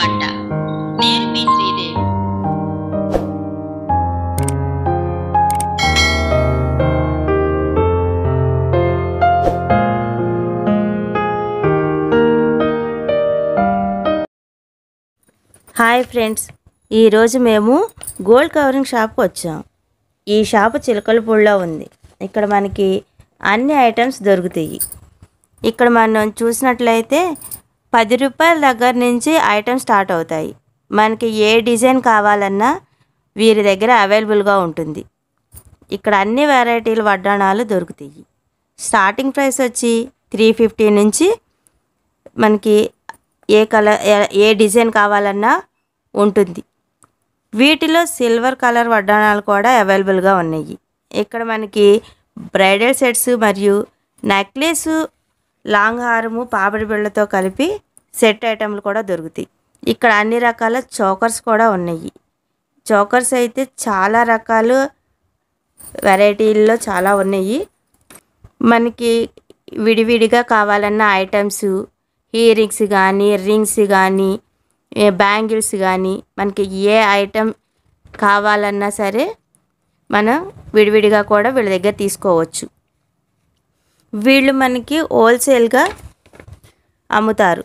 వంట నేను మీ Sridevi hi friends ఈరోజు మేము గోల్డ్ కవరింగ్ షాప్కి వచ్చాం ఈ షాపు చిలకలపూడిలో ఉంది ఇక్కడ మనకి అన్ని ఐటమ్స్ దొరుకుతాయి ఇక్కడ మనం చూసినట్లయితే పది రూపాయల దగ్గర నుంచి ఐటమ్స్ స్టార్ట్ అవుతాయి మనకి ఏ డిజైన్ కావాలన్నా వీరి దగ్గర అవైలబుల్గా ఉంటుంది ఇక్కడ అన్ని వెరైటీల వడ్డాణాలు దొరుకుతాయి స్టార్టింగ్ ప్రైస్ వచ్చి త్రీ ఫిఫ్టీ నుంచి మనకి ఏ కలర్ ఏ- ఏ డిజైన్ కావాలన్నా ఉంటుంది వీటిలో సిల్వర్ కలర్ వడ్డాణాలు కూడా అవైలబుల్గా ఉన్నాయి ఇక్కడ మనకి బ్రైడల్ సెట్స్ మరియు నెక్లెస్ లాంగ్ హారము పాపిడి బిళ్ళతో కలిపి సెట్ ఐటమ్లు కూడా దొరుకుతాయి ఇక్కడ అన్ని రకాల చోకర్స్ కూడా ఉన్నాయి చోకర్స్ అయితే చాలా రకాలు వెరైటీల్లో చాలా ఉన్నాయి మనకి విడివిడిగా కావాలన్న ఐటమ్స్ ఇయర్ రింగ్స్ కానీ రింగ్స్ కానీ బ్యాంగిల్స్ కానీ మనకి ఏ ఐటమ్ కావాలన్నా సరే మనం విడివిడిగా కూడా వీళ్ళ దగ్గర తీసుకోవచ్చు వీళ్ళు మనకి హోల్సేల్గా అమ్ముతారు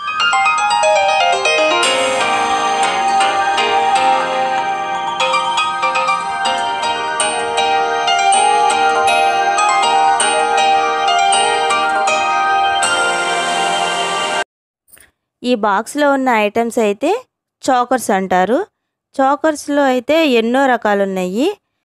ఈ బాక్స్లో ఉన్న ఐటమ్స్ అయితే చాకర్స్ అంటారు చాకర్స్లో అయితే ఎన్నో రకాలు ఉన్నాయి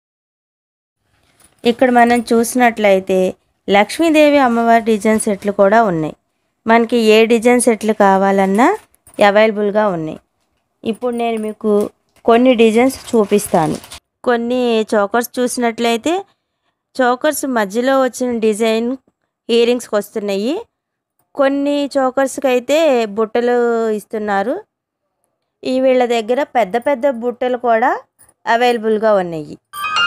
ఇక్కడ మనం చూసినట్లయితే లక్ష్మీదేవి అమ్మవారి డిజైన్ సెట్లు కూడా ఉన్నాయి మనకి ఏ డిజైన్ సెట్లు కావాలన్నా అవైలబుల్గా ఉన్నాయి ఇప్పుడు నేను మీకు కొన్ని డిజైన్స్ చూపిస్తాను కొన్ని చోకర్స్ చూసినట్లయితే చోకర్స్ మధ్యలో వచ్చిన డిజైన్ ఇయరింగ్స్కి వస్తున్నాయి కొన్ని చోకర్స్కి అయితే బుట్టలు ఇస్తున్నారు ఈ వీళ్ళ దగ్గర పెద్ద పెద్ద బుట్టలు కూడా అవైలబుల్గా ఉన్నాయి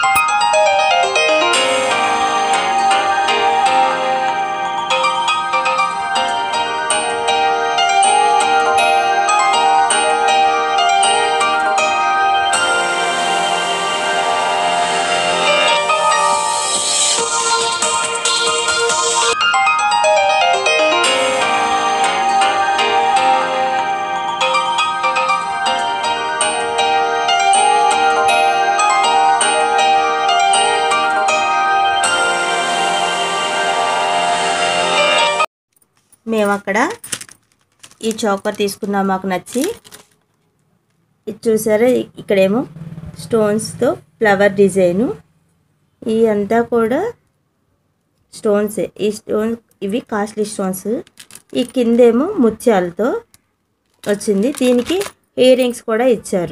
మేము అక్కడ ఈ చోకర్ తీసుకున్నాం మాకు నచ్చి ఇది చూసారా ఇక్కడేమో స్టోన్స్తో ఫ్లవర్ డిజైను ఈ అంతా కూడా స్టోన్సే ఈ స్టోన్ ఇవి కాస్ట్లీ స్టోన్స్ ఈ కిందేమో ముత్యాలతో వచ్చింది దీనికి ఇయర్ రింగ్స్ కూడా ఇచ్చారు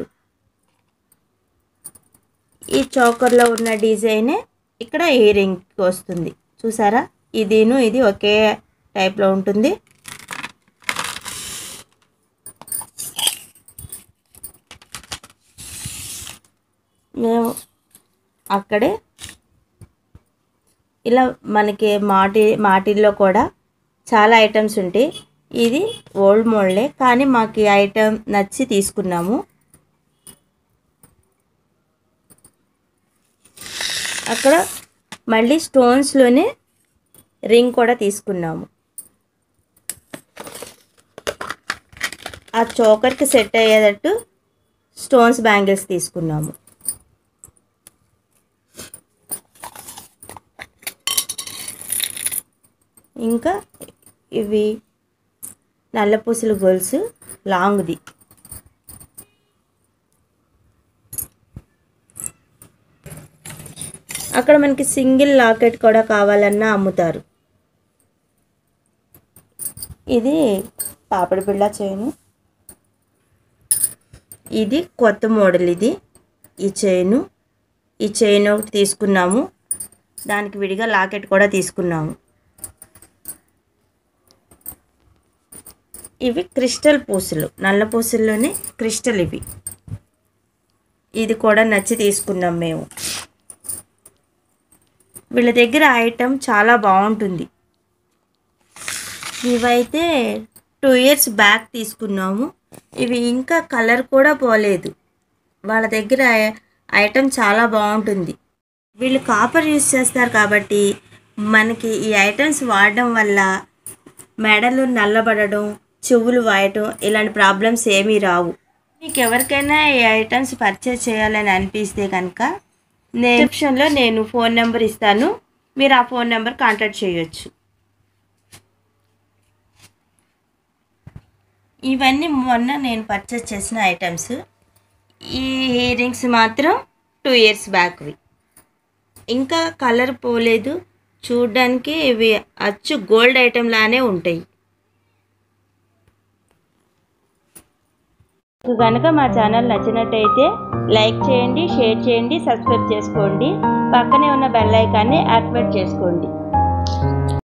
ఈ చోకర్లో ఉన్న డిజైనే ఇక్కడ ఇయర్ రింగ్కి వస్తుంది చూసారా ఇదిను ఇది ఒకే టైప్లో ఉంటుంది మేము అక్కడే ఇలా మనకి మాటి మాటిల్లో కూడా చాలా ఐటమ్స్ ఉంటాయి ఇది ఓల్డ్ మోడలే కానీ మాకు ఈ ఐటమ్ నచ్చి తీసుకున్నాము అక్కడ మళ్ళీ స్టోన్స్లోనే రింగ్ కూడా తీసుకున్నాము ఆ చోకర్కి సెట్ అయ్యేటట్టు స్టోన్స్ బ్యాంగిల్స్ తీసుకున్నాము ఇంకా ఇవి నల్లపూసల గొలుసు లాంగ్ది అక్కడ మనకి సింగిల్ లాకెట్ కూడా కావాలన్నా అమ్ముతారు ఇది పాపడి బిళ్ళ చైను ఇది కొత్త మోడల్ ఇది ఈ చైను ఈ చైన్ ఒకటి తీసుకున్నాము దానికి విడిగా లాకెట్ కూడా తీసుకున్నాము ఇవి క్రిస్టల్ పూసలు నల్ల పూసల్లోనే క్రిస్టల్ ఇవి ఇది కూడా నచ్చి తీసుకున్నాం మేము వీళ్ళ దగ్గర ఐటమ్ చాలా బాగుంటుంది ఇవైతే టూ ఇయర్స్ బ్యాక్ తీసుకున్నాము ఇవి ఇంకా కలర్ కూడా పోలేదు వాళ్ళ దగ్గర ఐటమ్ చాలా బాగుంటుంది వీళ్ళు కాపర్ యూస్ చేస్తారు కాబట్టి మనకి ఈ ఐటమ్స్ వాడడం వల్ల మెడలు నల్లబడడం చెవులు వాయటం ఇలాంటి ప్రాబ్లమ్స్ ఏమీ రావు మీకు ఎవరికైనా ఈ ఐటమ్స్ పర్చేస్ చేయాలని అనిపిస్తే కనుక డిస్క్రిప్షన్లో నేను ఫోన్ నెంబర్ ఇస్తాను మీరు ఆ ఫోన్ నెంబర్ కాంటాక్ట్ చేయొచ్చు ఇవన్నీ మొన్న నేను పర్చేస్ చేసిన ఐటమ్స్ ఈ ఇయర్ రింగ్స్ మాత్రం టూ ఇయర్స్ బ్యాక్వి ఇంకా కలర్ పోలేదు చూడ్డానికి ఇవి అచ్చు గోల్డ్ ఐటెం లానే ఉంటాయి మీకు కనుక మా ఛానల్ నచ్చినట్టయితే లైక్ చేయండి షేర్ చేయండి సబ్స్క్రైబ్ చేసుకోండి పక్కనే ఉన్న బెల్ ఐకాన్ని యాక్టివేట్ చేసుకోండి